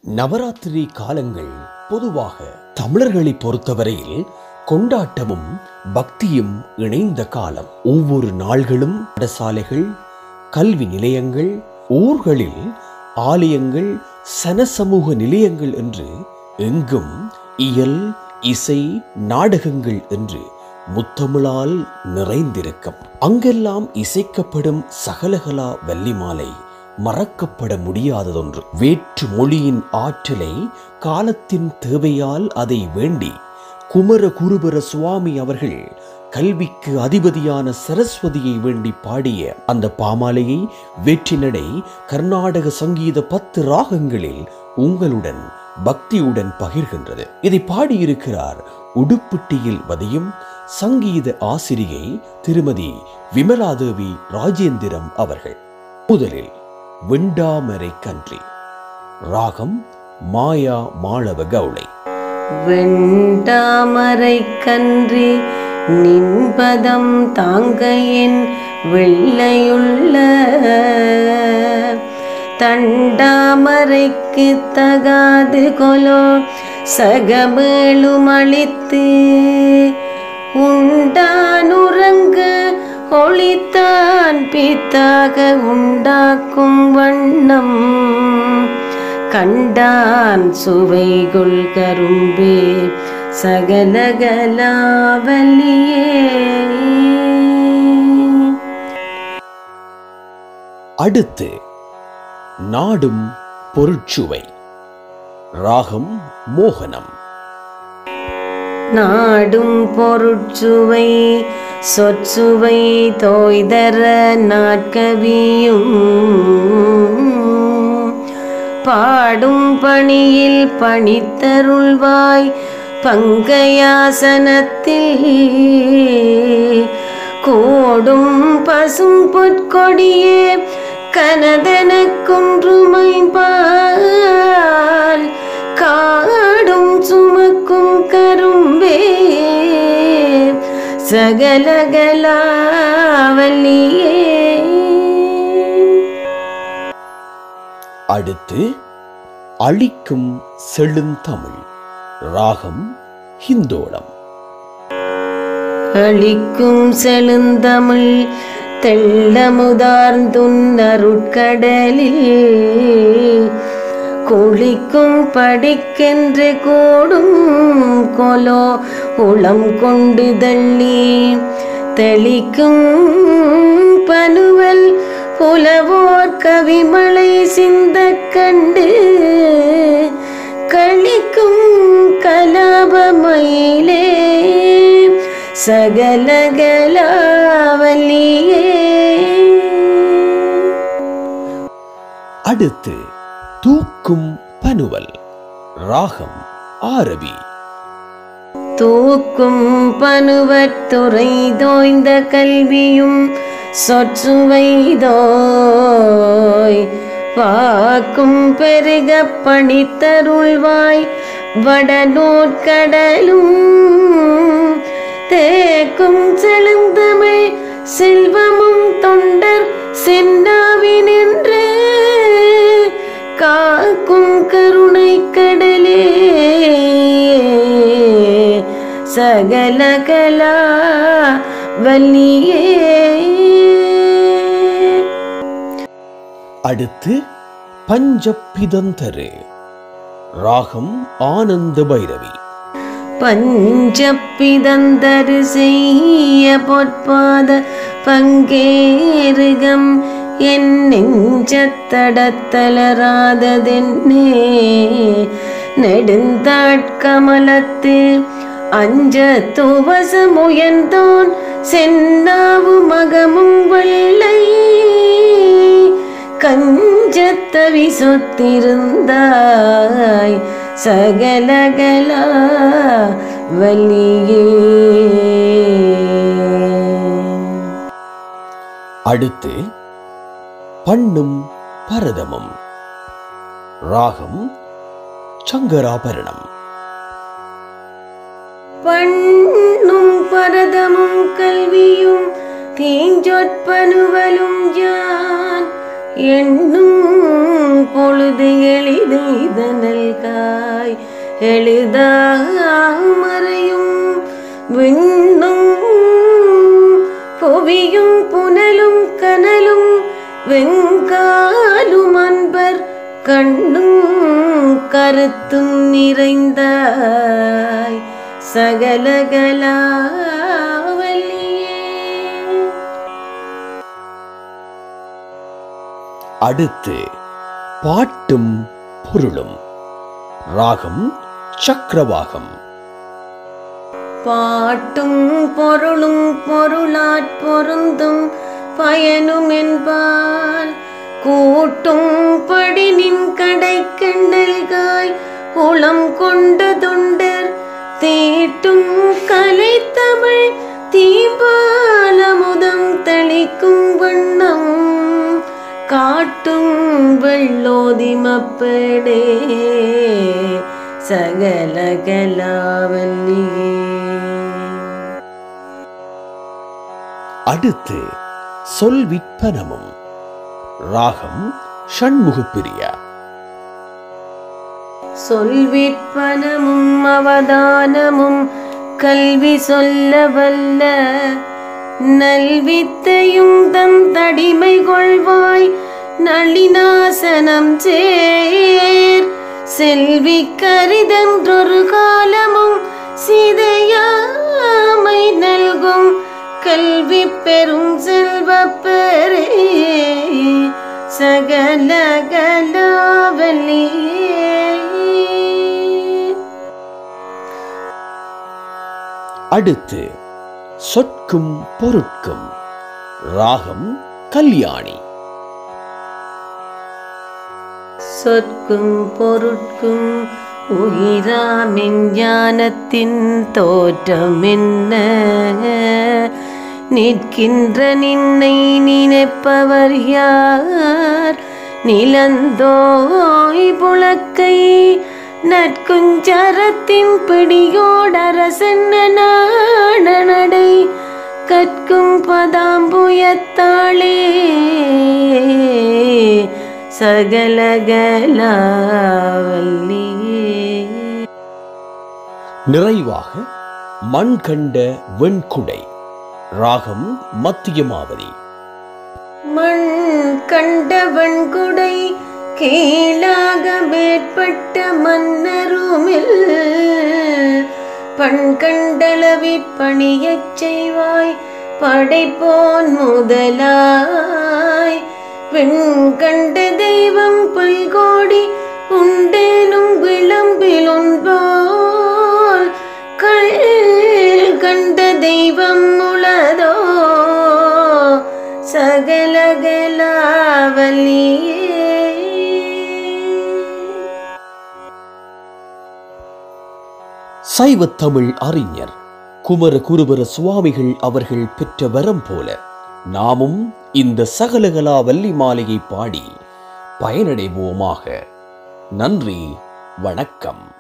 நவராத்திரி காலங்கள் பொதுவாக தமிழர்களை பொறுத்தவரையில் கொண்டாட்டமும் பக்தியும் இணைந்த காலம் ஒவ்வொரு நாள்களும் பாடசாலைகள் கல்வி நிலையங்கள் ஊர்களில் ஆலயங்கள் சனசமூக நிலையங்கள் என்று எங்கும் இயல் இசை நாடகங்கள் என்று முத்தமிழால் நிறைந்திருக்கும் அங்கெல்லாம் இசைக்கப்படும் சகலகலா வள்ளிமாலை மறக்கப்பட முடியாததொன்று வேற்று மொழியின் ஆற்றலை காலத்தின் தேவையால் அதை வேண்டி குமர குருபர சுவாமி அவர்கள் கல்விக்கு அதிபதியான சரஸ்வதியை வேண்டி பாடிய அந்த பாமாலையை வெற்றிநடை கர்நாடக சங்கீத பத்து ராகங்களில் உங்களுடன் பக்தியுடன் பகிர்கின்றது இதை பாடியிருக்கிறார் உடுப்பிட்டியில் வதியும் சங்கீத ஆசிரியை திருமதி விமலாதேவி ராஜேந்திரம் அவர்கள் முதலில் வெண்டாமரை கன்றி ராகம் மாயா மாளவ கவுளை வெண்டாமரை கன்றி நின்பதம் தாங்க என் வெள்ளையுள்ள தண்டாமரைக்கு தகாது கொலோ சகமேளும் அளித்து உண்டான் உறங்க ஒளித்தான் பித்தாக உண்டாக்கும் வண்ணம் கண்டான் சுவைகுள் கரும்பே சகலகலாவலியே அடுத்து நாடும் பொருட்சுவை ராகம் மோகனம் நாடும் பொருட்சுவை சொற்சுவை தோய்தர நாட்கவியும் பாடும் பணியில் பணித்தருள்வாய் பங்கயாசனத்தில் கோடும் பசும் பொற்கொடியே கனதன குன்றுமைப்பால் காடும் சுமக்கும் கரும்பே சகலகலாவல்லியே அடுத்து அழிக்கும் செழுந்தமிழ் ராகம் ஹிந்தோளம் அளிக்கும் செழுந்தமிழ் தெள்ளமுதார்ந்துன்னருட்கடலில் குளிக்கும் படிக்கென்று கூடும் கொலோ உளம் கொண்டு தள்ளி தெளிக்கும் பனுவல் புலவோர் கவிமலை சிந்த கண்டு கழிக்கும் கலாபமயிலே சகலகலாவல்லியே அடுத்து தூக்கும் பனுவல் ராகம் ஆரவி தூக்கும் பனுவத்துறை தோய்ந்த கல்வியும் சொற்றுவைதோய் வாக்கும் பெருக பணித்தருள்வாய் வடநூற்கடலும் தேக்கும் செழுந்தமிழ் செல்வமும் தொண்டர் சென்னாவினின்று காக்கும் கருணை கடலே சகலகலா வல்லியே அடுத்து பஞ்சப்பிதந்தரு ராகம் ஆனந்த பைரவி பஞ்சப்பிதந்தரு செய்ய பொற்பாத பங்கேருகம் என் நெஞ்சத்தடத்தலராததென்னே நெடுந்தாட்கமலத்து அஞ்ச துவச முயன்றோன் சென்னாவு மகமும் வெள்ளை கஞ்சத்தவி சொத்திருந்தாய் சகலகலா வலியே அடுத்து பண்ணும் பரதமும் ராகம் சங்கராபரணம் பண்ணும் பரதமும் கல்வியும் தீஞ்சொற்பனுவலும் யான் எண்ணும் பொழுது எளிதெய்தனல்காய் எழுதாமறையும் விண்ணும் புவியும் புனலும் கனலும் வெங்காலும் அன்பர் கண்ணும் கருத்தும் நிறைந்தாய் சகலகலாவல்லியே அடுத்து பாட்டும் பொருளும் ராகம் சக்கரவாகம் பாட்டும் பொருளும் பொருளாற் பொருந்தும் பயனும் என்பார் கூட்டும் படி நின் கடை கண்டல்காய் உளம் கொண்ட தொண்டர் தீட்டும் கலை தமிழ் தீபாலமுதம் தெளிக்கும் வண்ணம் காட்டும் வெள்ளோதி மப்படே சகலகலாவல்லியே அடுத்து சொல் விற்பனமும் ராகம் ஷண்முகப்பிரியா சொல்விற்பனமும் அவதானமும் கல்வி சொல்ல வல்ல நல்வித்தையும் தம் தடிமை கொள்வாய் நளினாசனம் சேர் செல்வி கரிதன்றொரு காலமும் சிதையாமை நல்கும் கல்வி பெரும் செல்வ பெரே சகலகலாவல்லியே அடுத்து சொற்கும் பொருட்கும் ராகம் கல்யாணி சொற்கும் பொருட்கும் உயிராமின் ஞானத்தின் தோற்றம் என்ன நிற்கின்ற நின்னை நினைப்பவர் யார் நிலந்தோய் புழக்கை நற்குஞ்சரத்தின் பிடியோடரசன்ன நாடனடை கற்கும் பதாம்புயத்தாளே சகலகலாவல்லியே நிறைவாக மண் கண்ட வெண்குடை ராகம் மத்தியமாவதி மண் கண்டவன் குடை கீழாக மேற்பட்ட மன்னருமில் பண் கண்டளவிற் பணியச் செய்வாய் படைப்போன் முதலாய் பெண் கண்ட தெய்வம் பல்கோடி உண்டேனும் விளம்பில் உண்போல் கள் கண்ட தெய்வம் உளதோ சகலகலாவலியே சைவத்தமிழ் அறிஞர் குமர குருபர சுவாமிகள் அவர்கள் பெற்ற வரம் போல நாமும் இந்த சகலகலா வள்ளி மாலையை பாடி பயனடைவோமாக நன்றி வணக்கம்